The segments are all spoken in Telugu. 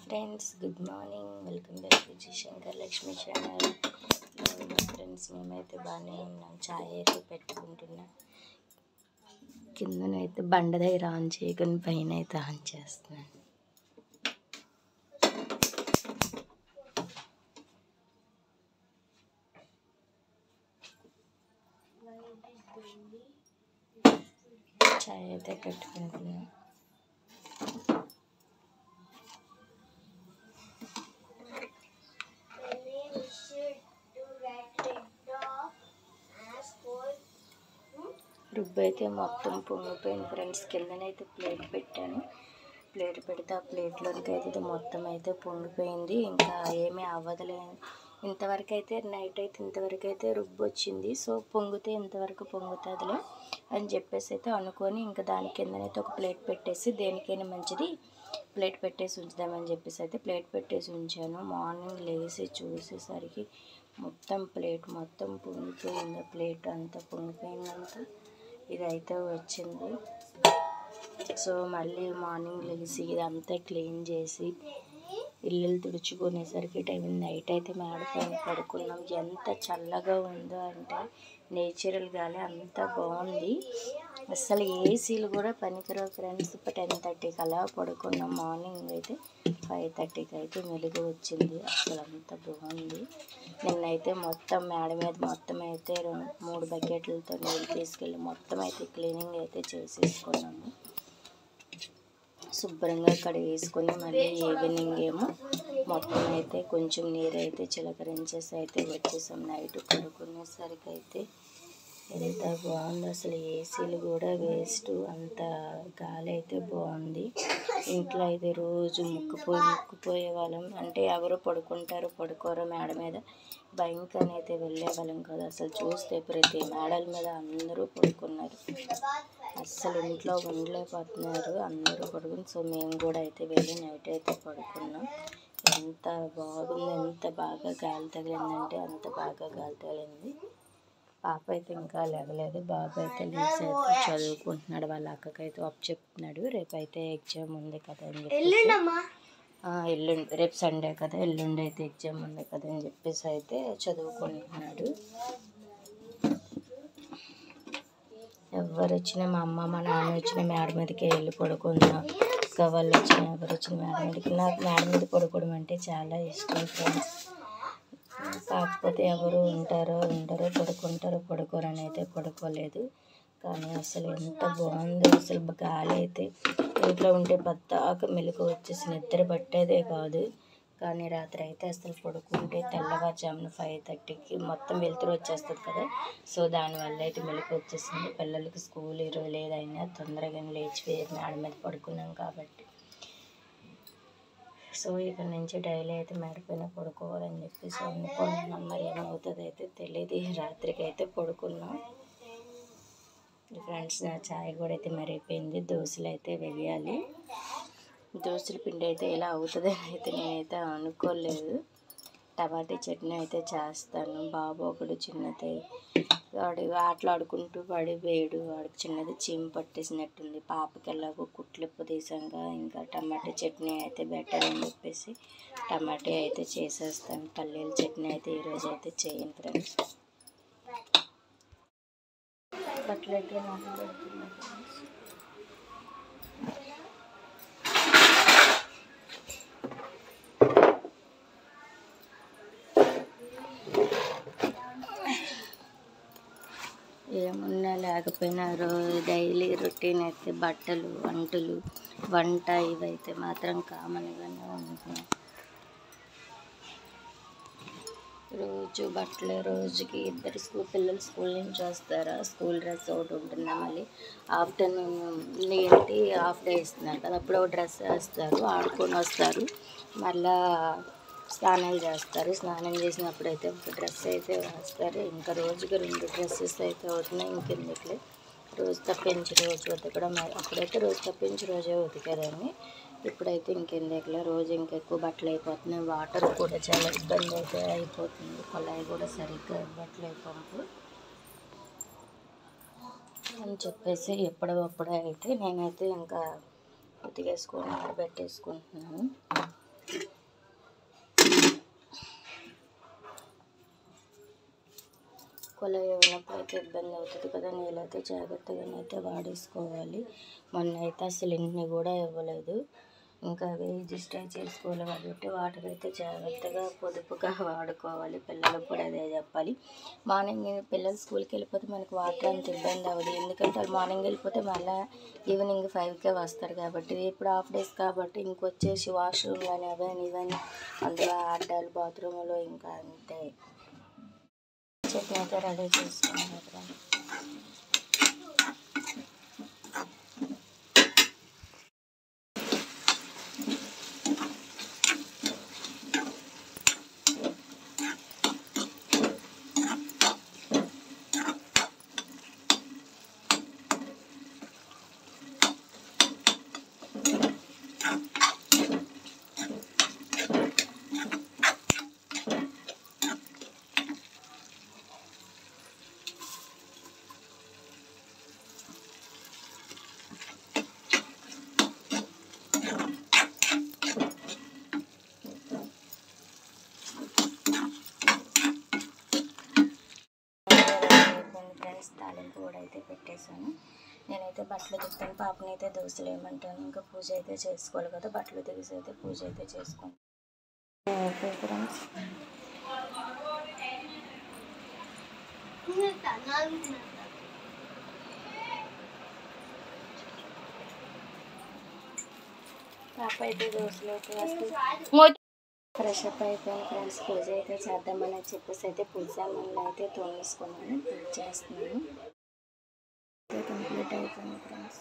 Friends good morning welcome back to G Shankar Lakshmi channel మా ఫ్రెండ్స్ మేమైతే బాగానే ఉన్నాం ఛాయ్ అయితే పెట్టుకుంటున్నా కిందనైతే బండ దగ్గర ఆన్ చేయకుండా పైన అయితే ఆన్ చేస్తున్నాను ఛాయ్ అయితే పెట్టుకుంటున్నాను రుబ్బు అయితే మొత్తం పొంగిపోయింది ఫ్రెండ్స్ కిందనైతే ప్లేట్ పెట్టాను ప్లేట్ పెడితే ఆ ప్లేట్లోనికి అయితే ఇది మొత్తం అయితే పొంగిపోయింది ఇంకా ఏమీ అవ్వదులే ఇంతవరకు అయితే నైట్ అయితే ఇంతవరకు అయితే రుబ్బు వచ్చింది సో పొంగితే ఇంతవరకు పొంగుతుందిలే అని చెప్పేసి అయితే అనుకొని ఇంకా దాని కిందనైతే ఒక ప్లేట్ పెట్టేసి దేనికైనా మంచిది ప్లేట్ పెట్టేసి ఉంచుదామని చెప్పేసి అయితే ప్లేట్ పెట్టేసి ఉంచాను మార్నింగ్ లేచి చూసేసరికి మొత్తం ప్లేట్ మొత్తం పొంగిపోయింది ప్లేట్ అంతా పొంగిపోయిందంతా ఇదైతే వచ్చింది సో మళ్ళీ మార్నింగ్ లేచి ఇదంతా క్లీన్ చేసి ఇల్లు తుడుచుకునేసరికి టైం నైట్ అయితే మేడ పైన పడుకున్నాం ఎంత చల్లగా ఉందో అంటే నేచురల్ గాలి అంత బాగుంది అసలు ఏసీలు కూడా పనికిరావు ఫ్రెండ్స్ ఇప్పుడు టెన్ థర్టీకి అలా పడుకున్నాం మార్నింగ్ అయితే ఫైవ్ థర్టీకి అయితే మెలుగు వచ్చింది అసలు అంత బాగుంది నిన్నైతే మొత్తం మేడ మీద మొత్తం అయితే రెండు మూడు బకెట్లతో నీళ్ళు తీసుకెళ్ళి మొత్తం అయితే క్లీనింగ్ అయితే చేసేసుకున్నాము శుభ్రంగా అక్కడ వేసుకొని మళ్ళీ ఈవినింగ్ ఏమో మొత్తం అయితే కొంచెం నీరు అయితే చిలకరించేసి అయితే వచ్చేసాం నైట్ పడుకునేసరికి అయితే ఎంత బాగుంది అసలు ఏసీలు కూడా వేస్ట్ అంత గాలి అయితే బాగుంది ఇంట్లో అయితే రోజు ముక్కుపోయి ముక్కుపోయే వాళ్ళం అంటే ఎవరు పడుకుంటారు పడుకోరు మేడ మీద భయంకరని అయితే వెళ్ళే వాళ్ళం కదా అసలు చూస్తే ప్రతి మేడల మీద అందరూ పడుకున్నారు అస్సలు ఇంట్లో ఉండలేకపోతున్నారు అందరూ పడుకుని సో మేము కూడా అయితే వెళ్ళి నైట్ అయితే పడుకున్నాం ఎంత బాగుంది ఎంత బాగా గాలి తగిలిందంటే అంత బాగా గాలి తగిలింది పాప అయితే ఇంకా లేవలేదు బాబు అయితే లేచి అయితే చదువుకుంటున్నాడు వాళ్ళ అక్కకైతే అప్ చెప్తున్నాడు రేపు అయితే ఎగ్జామ్ ఉంది కదా అని చెప్పేసి ఆ, ఎల్లుండి రేపు సండే కదా ఎల్లుండి అయితే ఎగ్జామ్ ఉంది కదా అని చెప్పేసి అయితే చదువుకుంటున్నాడు ఎవరు వచ్చినా మా అమ్మ మా నాన్న వచ్చిన మేడ మీదకి వెళ్ళి పడుకున్నా ఇంకా వాళ్ళు వచ్చిన ఎవరు వచ్చిన మేడ మీదకి నాకు మేడ మీద పడుకోవడం అంటే చాలా ఇష్టం ఫ్రెండ్స్ కాకపోతే ఎవరు ఉంటారో ఉండరో పడుకుంటారో పడుకోరు అని అయితే పడుకోలేదు కానీ అసలు ఎంత బాగుందో అసలు గాలి అయితే ఇంట్లో ఉంటే పద్దాక మెలకు వచ్చేసి నిద్ర పట్టేదే కాదు కానీ రాత్రి అయితే అసలు పడుకుంటే తెల్లవారుజామున ఫైవ్ థర్టీకి మొత్తం వెలుతురు వచ్చేస్తుంది కదా సో దానివల్ల అయితే మెలకు వచ్చేసింది పిల్లలకి స్కూల్ ఈరోజు లేదైనా తొందరగా లేచి మేడ మీద పడుకున్నాం కాబట్టి సో ఇక్కడ నుంచి డైలీ అయితే మేడపైన పడుకోవాలని చెప్పేసి అనుకున్నాం మరి ఏమవుతుంది అయితే తెలియదు రాత్రికి అయితే పడుకున్నాం ఫ్రెండ్స్ నా చాయ్ కూడా అయితే మరిగిపోయింది దోశలు అయితే వేయాలి దోశల పిండి అయితే ఇలా అవుతుంది అని అయితే నేనైతే అనుకోలేదు టమాటా చట్నీ అయితే చేస్తాను బాబు ఒకడు చిన్నది వాడు ఆటలాడుకుంటూ వాడి వేడు వాడికి చిన్నది చీమ పట్టేసినట్టుంది పాపకి ఎలాగో కుట్లు తీసాక ఇంకా టమాటా చట్నీ అయితే బెటర్ అని చెప్పేసి టమాటా అయితే చేసేస్తాను పల్లీల చట్నీ అయితే ఈరోజు అయితే చేయను ఫ్రెండ్స్ బట్టలు అయితే నాకు పెడుతున్నాను friends. ఏమున్నా లేకపోయినా రోజు డైలీ రొటీన్ అయితే బట్టలు వంటలు వంట ఇవైతే మాత్రం కామన్గానే ఉంటున్నాయి రోజు బట్టలు రోజుకి ఇద్దరు స్కూల్ పిల్లలు స్కూల్ నుంచి వస్తారా స్కూల్ డ్రెస్ ఒకటి ఉంటుందా మళ్ళీ ఆఫ్టర్నూన్ ఏంటి హాఫ్ డే ఇస్తున్నారు కదా అప్పుడు ఒక డ్రెస్ వేస్తారు ఆడుకొని వస్తారు మళ్ళా స్నానాలు చేస్తారు స్నానం చేసినప్పుడు అయితే ఒక డ్రెస్ అయితే వేస్తారు ఇంకా రోజుకి రెండు డ్రెస్సెస్ అయితే అవుతున్నాయి ఇంకెందుకులే రోజు తప్పించి రోజు ఉతకడం అప్పుడైతే రోజు తప్పించి రోజే ఉతికేదాన్ని ఇప్పుడైతే ఇంకెందుకులే రోజు ఇంకెక్కువ బట్టలు అయిపోతున్నాయి వాటర్ కూడా చాలా ఇబ్బంది అయితే అయిపోతుంది కొలాయి కూడా సరిగ్గా ఇవ్వట్లేదు పంపు అని చెప్పేసి ఎప్పుడప్పుడు అయితే నేనైతే ఇంకా ఉతికేసుకొని ఆడబెట్టేసుకుంటున్నాను స్కూల్లో ఉన్నప్పుడు అయితే ఇబ్బంది అవుతుంది కదా నీళ్ళైతే జాగ్రత్తగానైతే వాడేసుకోవాలి మొన్న అయితే అసలు ఇన్ని కూడా ఇవ్వలేదు ఇంకా అవి రిజిస్టర్ చేసుకోవాలి కాబట్టి వాటర్ అయితే జాగ్రత్తగా పొదుపుగా వాడుకోవాలి పిల్లలకు కూడా అదే చెప్పాలి మార్నింగ్ పిల్లలు స్కూల్కి వెళ్ళిపోతే మనకి వాటర్ అంత ఇబ్బంది అవ్వదు ఎందుకంటే వాళ్ళు మార్నింగ్ వెళ్ళిపోతే మళ్ళీ ఈవినింగ్ ఫైవ్కే వస్తారు కాబట్టి ఇప్పుడు హాఫ్ డేస్ కాబట్టి ఇంకొచ్చేసి వాష్రూమ్ కానీ అవన్నీ ఇవన్నీ అందులో ఆడ్డాలు బాత్రూంలో ఇంకా అంతే చట్నీ అయితే రెడీ చేసుకున్నాను ఇక్కడ ఫ్రెండ్స్ తాలింపు కూడా అయితే పెట్టేశాను నేనైతే బట్టలు తిప్పుతాను పాపని అయితే దోశలు వేయమంటాను ఇంకా పూజ అయితే చేసుకోవాలి కదా బట్టలు దిగేసి అయితే పూజ అయితే చేసుకోండి ఓకే ఫ్రెండ్స్ పాప అయితే దోశలు అయితే వస్తుంది ఫ్రెష్ అప్ అయిపోయిన ఫ్రెండ్స్ పూజ అయితే చేద్దామని చెప్పేసి అయితే పూజ మళ్ళీ అయితే తోమేసుకున్నాను పూజ చేస్తున్నాను అయితే కంప్లీట్ అయిపోయింది ఫ్రెండ్స్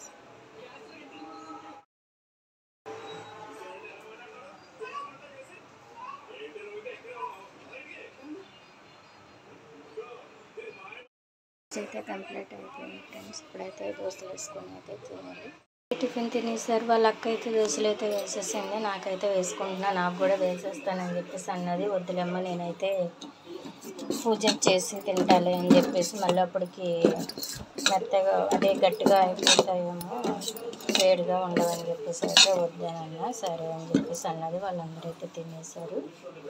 పూజ అయితే కంప్లీట్ అయిపోయింది ఫ్రెండ్స్ ఇప్పుడైతే దోశలు వేసుకొని అయితే తినాలి టిఫిన్ తినేసారు వాళ్ళ అక్క అయితే దోశలు అయితే వేసేసింది నాకైతే వేసుకుంటున్నా నాకు కూడా వేసేస్తానని చెప్పేసి అన్నది వద్దులేమ్మ నేనైతే పూజ చేసి తింటాలి అని చెప్పేసి మళ్ళీ అప్పటికి మెత్తగా అదే గట్టిగా అయిపోతాయేమో వేడిగా ఉండవని చెప్పేసి అయితే వద్దానన్నా సరే అని చెప్పేసి అన్నది వాళ్ళందరూ అయితే తినేసారు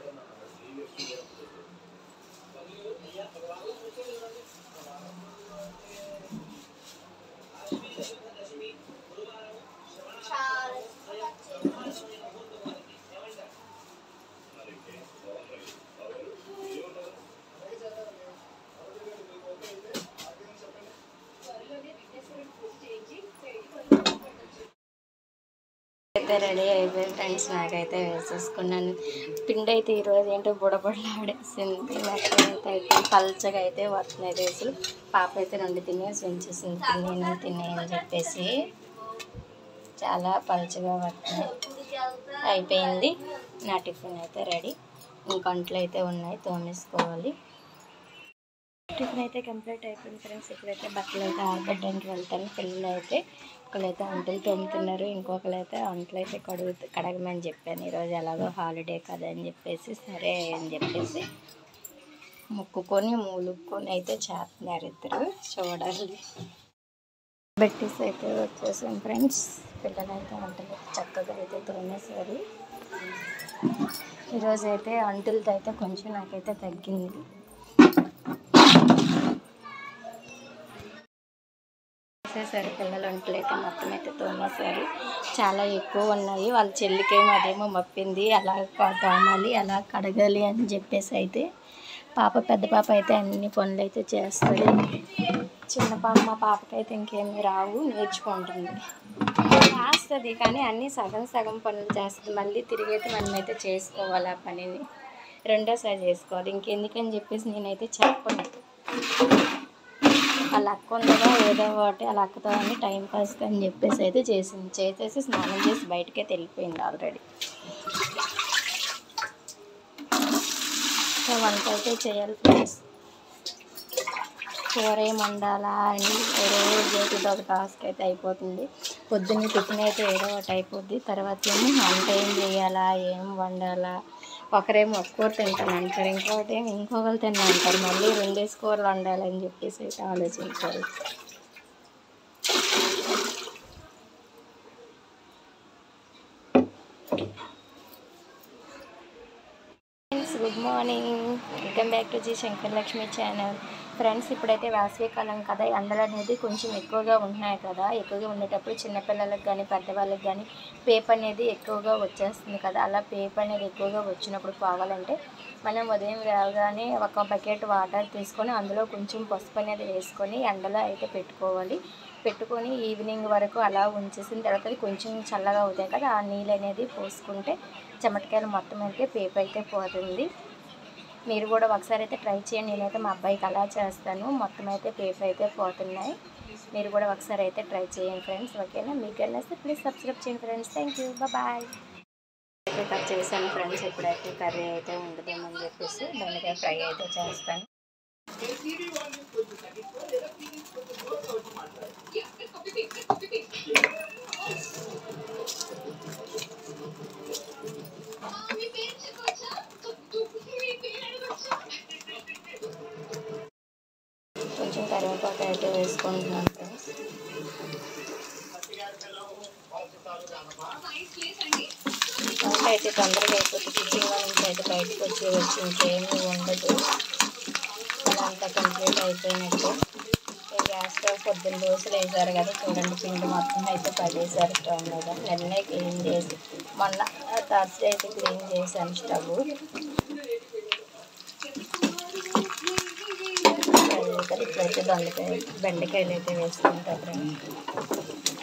అయితే రెడీ అయిపోయింది ఫ్రెండ్స్ నాకైతే వేసేసుకున్నాను పిండి అయితే ఈరోజు ఏంటో బుడబుడలాడేసింది నాకైతే అయితే పల్చగా అయితే వస్తున్నాయి రేసులు పాప అయితే రెండు తినేసి ఉంచేసింది తినే తినే అని చెప్పేసి చాలా పల్చగా వస్తున్నాయి అయిపోయింది నా టిఫిన్ అయితే రెడీ ఇంకొంట్లు అయితే ఉన్నాయి తోమేసుకోవాలి టిఫిన్ అయితే కంప్లీట్ అయిపోయింది ఫ్రెండ్స్ ఇప్పుడైతే బట్టలు అయితే ఆరబెట్టడానికి వెళ్తాను పిల్లలు అయితే ఒకళ్ళైతే వంటలు తోముతున్నారు ఇంకొకరైతే వంటలు అయితే కడుగు కడగమని చెప్పాను ఈరోజు ఎలాగో హాలిడే కదా అని చెప్పేసి సరే అని చెప్పేసి ముక్కుకొని మూలుక్కొని అయితే చేస్తున్నారు ఇద్దరు చూడాలి బెట్టీస్ అయితే వచ్చేసాం ఫ్రెండ్స్ పిల్లలు అయితే వంటలు చక్కగా అయితే తోమేశారు ఈరోజు అయితే వంటలతో అయితే కొంచెం నాకైతే తగ్గింది చేసేసారు పిల్లల వంటలు అయితే మొత్తం అయితే తోమేశారు చాలా ఎక్కువ ఉన్నాయి వాళ్ళ చెల్లికేమో అదేమో మప్పింది అలా క- తోమాలి అలా కడగాలి అని చెప్పేసి అయితే పాప పెద్ద పాప అయితే అన్ని పనులు అయితే చేస్తుంది చిన్న పాప మా పాపకైతే ఇంకేమీ రావు నేర్చుకుంటుంది చేస్తుంది కానీ అన్నీ సగం సగం పనులు చేస్తుంది మళ్ళీ తిరిగి అయితే మనం అయితే చేసుకోవాలి ఆ పనిని రెండోసారి చేసుకోవాలి ఇంకెందుకని చెప్పేసి నేనైతే చెప్పను వాళ్ళ అక్క ఉందగా ఏదో ఒకటి వాళ్ళ అక్కతో అని టైం పాస్ అని చెప్పేసి అయితే చేసింది చేసేసి స్నానం చేసి బయటకే వెళ్ళిపోయింది ఆల్రెడీ సో వంట అయితే చేయాలి ఫ్రెండ్స్ కూర ఏం వండాలా అని రోజు ఏదో ఒక టాస్క్ అయితే అయిపోతుంది పొద్దున్న టిఫిన్ అయితే ఏదో ఒకటి అయిపోద్ది తర్వాత ఏమో వంట ఏం చేయాలా ఏం వండాలా ఒకరేమో ఒక కూర తింటాను అంటారు ఇంకొకటి ఏమో ఇంకొకరు తిన్నా అంటారు మళ్ళీ రెండేసి కూరలు వండాలని చెప్పేసి అయితే ఆలోచించారు friends good morning welcome back to G Shankar Lakshmi channel friends ఇప్పుడైతే వేసవికాలం కదా ఎండలు అనేది కొంచెం ఎక్కువగా ఉంటున్నాయి కదా ఎక్కువగా ఉండేటప్పుడు చిన్నపిల్లలకు కానీ పెద్దవాళ్ళకి కానీ పేప్ అనేది ఎక్కువగా వచ్చేస్తుంది కదా అలా పేప్ అనేది ఎక్కువగా వచ్చినప్పుడు పోవాలంటే మనం ఉదయం రాగానే ఒక బకెట్ వాటర్ తీసుకొని అందులో కొంచెం పసుపు అనేది వేసుకొని ఎండలో అయితే పెట్టుకోవాలి పెట్టుకొని ఈవినింగ్ వరకు అలా ఉంచేసిన తర్వాత అది కొంచెం చల్లగా అవుతాయి కదా ఆ నీళ్ళు అనేది పోసుకుంటే చెమటకాయలు మొత్తం అయితే పేప్ అయితే పోతుంది మీరు కూడా ఒకసారి అయితే ట్రై చేయండి నేనైతే మా అబ్బాయికి అలా చేస్తాను మొత్తం అయితే పేపర్ అయితే పోతున్నాయి మీరు కూడా ఒకసారి అయితే ట్రై చేయండి ఫ్రెండ్స్ ఓకేనా మీకు నచ్చితే ప్లీజ్ సబ్స్క్రైబ్ చేయండి ఫ్రెండ్స్ థ్యాంక్ యూ బాయ్ అయితే కట్ చేశాను ఫ్రెండ్స్ ఇప్పుడైతే కర్రీ అయితే ఉండదేమని చెప్పేసి బెండకాయ ఫ్రై అయితే చేస్తాను కొంచెం కరివేపాకు అయితే వేసుకుంటున్నాను ఫ్రెండ్స్ వంట అయితే తొందరగా అయిపోతుంది కిచెన్లో నుంచి అయితే బయటకు వచ్చి వచ్చి ఇంకేమీ ఉండదు అదంతా కంప్లీట్ అయిపోయినట్టు ఈ గ్యాస్ స్టవ్ పొద్దున్న దోశలు వేసారు కదా చూడండి పిండి మొత్తం అయితే పడేసారు స్టవ్ మీద నిన్నే క్లీన్ చేసి మొన్న థర్స్డే అయితే క్లీన్ చేశాను స్టవ్ ఇక్కడ ఇప్పుడైతే దొండకాయ బెండకాయలు అయితే వేసుకుంటారు ఫ్రెండ్స్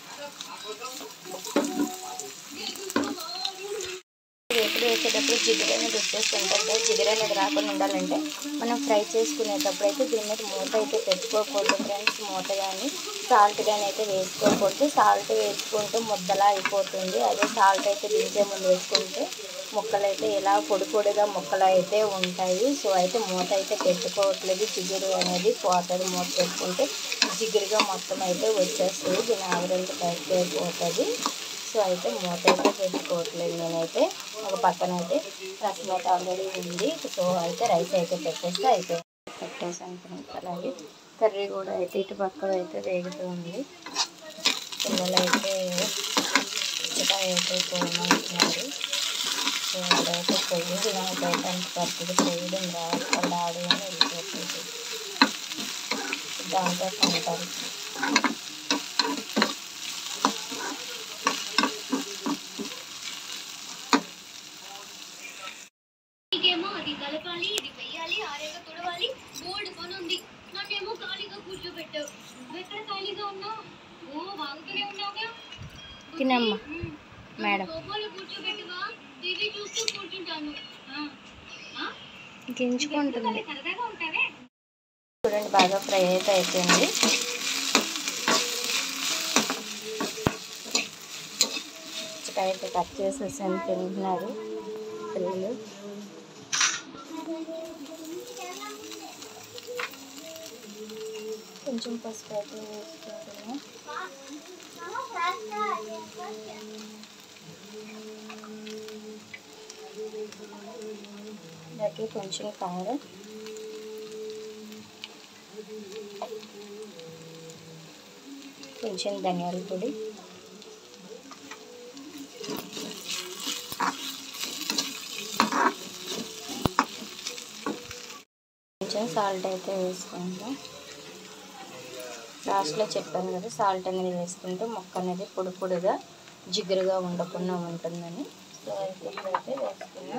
ఎప్పుడు వేసేటప్పుడు జిగురు అనేది వచ్చేస్తుంటుంది కదా జిగురు అనేది రాకుండా ఉండాలంటే మనం ఫ్రై చేసుకునేటప్పుడు అయితే దీని మీద మూత అయితే పెట్టుకోకూడదు ఫ్రెండ్స్ మూత కానీ సాల్ట్ కానీ అయితే వేసుకోకూడదు సాల్ట్ వేసుకుంటే ముద్దలా అయిపోతుంది అదే సాల్ట్ అయితే దించే ముందు వేసుకుంటే ముక్కలు అయితే ఇలా పొడి పొడిగా ముక్కలు అయితే ఉంటాయి సో అయితే మూత అయితే పెట్టుకోవట్లేదు జిగురు అనేది పోతుంది మూత పెట్టుకుంటే జిగురుగా మొత్తం అయితే వచ్చేస్తుంది దీని ఆవిరంతా బయటకు అయిపోతుంది సో అయితే మూత అయితే పెట్టుకోవట్లేదు నేనైతే ఒక పక్కన అయితే రసం అయితే ఆల్రెడీ ఉంది సో అయితే రైస్ అయితే పెట్టేస్తే అయిపోయింది పెట్టేసాను ఫ్రెండ్స్ అలాగే కర్రీ కూడా అయితే ఇటు పక్కన అయితే వేగుతూ ఉంది పిల్లలు అయితే చికెన్ అయితే పోయమంటున్నారు సో అదైతే పొయ్యి నాకైతే అంత పద్ధతి పోయడం రాదు వాళ్ళు ఆడగానే వెళ్ళిపోతుంది దాంతో అంటారు నీకేమో అది కలపాలి ఇది వెయ్యాలి ఆరేగా తుడవాలి బోర్డు పని ఉంది నాకేమో ఖాళీగా కూర్చోబెట్టావు నువ్వెక్కడ ఖాళీగా ఉన్నావు ఓ వాగుతూనే ఉన్నావుగా తినమ్మా మేడం సోఫాలో కూర్చోబెట్టుగా టీవీ చూస్తూ కూర్చుంటాను ఆ, ఆ? గింజుకుంటుంది సరదాగా ఉంటావే చూడండి బాగా ఫ్రై అయితే అయిపోయింది చికెన్ అయితే కట్ చేసేసాను తింటున్నారు పిల్లలు కొంచెం పసుపు అయితే వేసుకుంటున్నాను అలాగే కొంచెం కారం కొంచెం ధనియాల పొడి కొంచెం సాల్ట్ అయితే వేసుకుంటాం లాస్ట్లో చెప్పాను కదా సాల్ట్ అనేది వేసుకుంటే మొక్క అనేది పొడి పొడిగా జిగురుగా ఉండకుండా ఉంటుందని సో అయితే ఇప్పుడైతే వేసుకున్నా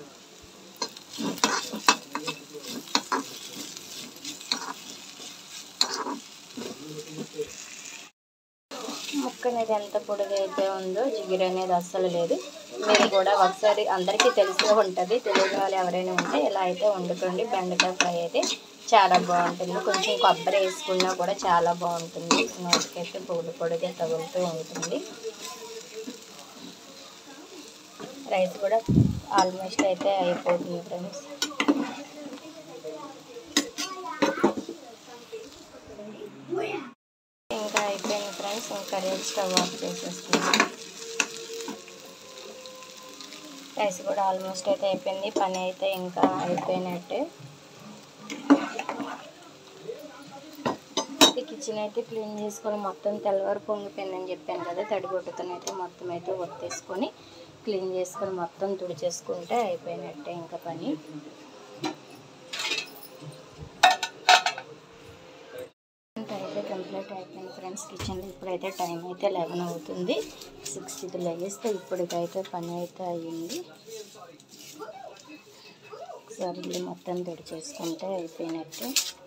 ముక్క అనేది ఎంత పొడిగా అయితే ఉందో జిగురు అనేది అస్సలు లేదు మీరు కూడా ఒకసారి అందరికీ తెలిసే ఉంటుంది తెలియని వాళ్ళు ఎవరైనా ఉంటే ఇలా అయితే వండుకోండి బెండకాయ ఫ్రై అయితే చాలా బాగుంటుంది కొంచెం కొబ్బరి వేసుకున్నా కూడా చాలా బాగుంటుంది నోటికైతే పొడి పొడిగా తగులుతూ ఉంటుంది రైస్ కూడా ఆల్మోస్ట్ అయితే అయిపోతుంది ఫ్రెండ్స్ ఇంకా అయిపోయింది ఫ్రెండ్స్ ఇంకా రైస్ స్టవ్ ఆఫ్ చేసేస్తున్నాను రైస్ కూడా ఆల్మోస్ట్ అయితే అయిపోయింది పని అయితే ఇంకా అయిపోయినట్టే ఈ కిచెన్ అయితే క్లీన్ చేసుకొని మొత్తం తెల్లవారు పొంగిపోయిందని చెప్పాను కదా తడిగొట్టుతోనైతే మొత్తం అయితే ఒత్తేసుకొని క్లీన్ చేసుకొని మొత్తం తుడిచేసుకుంటే అయిపోయినట్టే ఇంకా పని కంప్లీట్ అయిపోయింది ఫ్రెండ్స్ కిచెన్లో ఇప్పుడైతే టైం అయితే లెవెన్ అవుతుంది సిక్స్టీకి లెగిస్తే ఇప్పటికైతే పని అయితే అయ్యింది ఒకసారి ఇల్లు మొత్తం తడి చేసుకుంటే అయిపోయినట్టు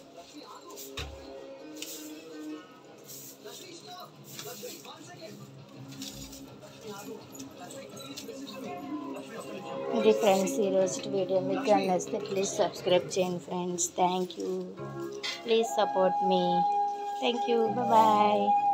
ఇది ఫ్రెండ్స్ ఈరోజు వీడియో మీకు నచ్చితే ప్లీజ్ సబ్స్క్రైబ్ చేయండి friends thank you please support మీ థ్యాంక్ యూ బాయ్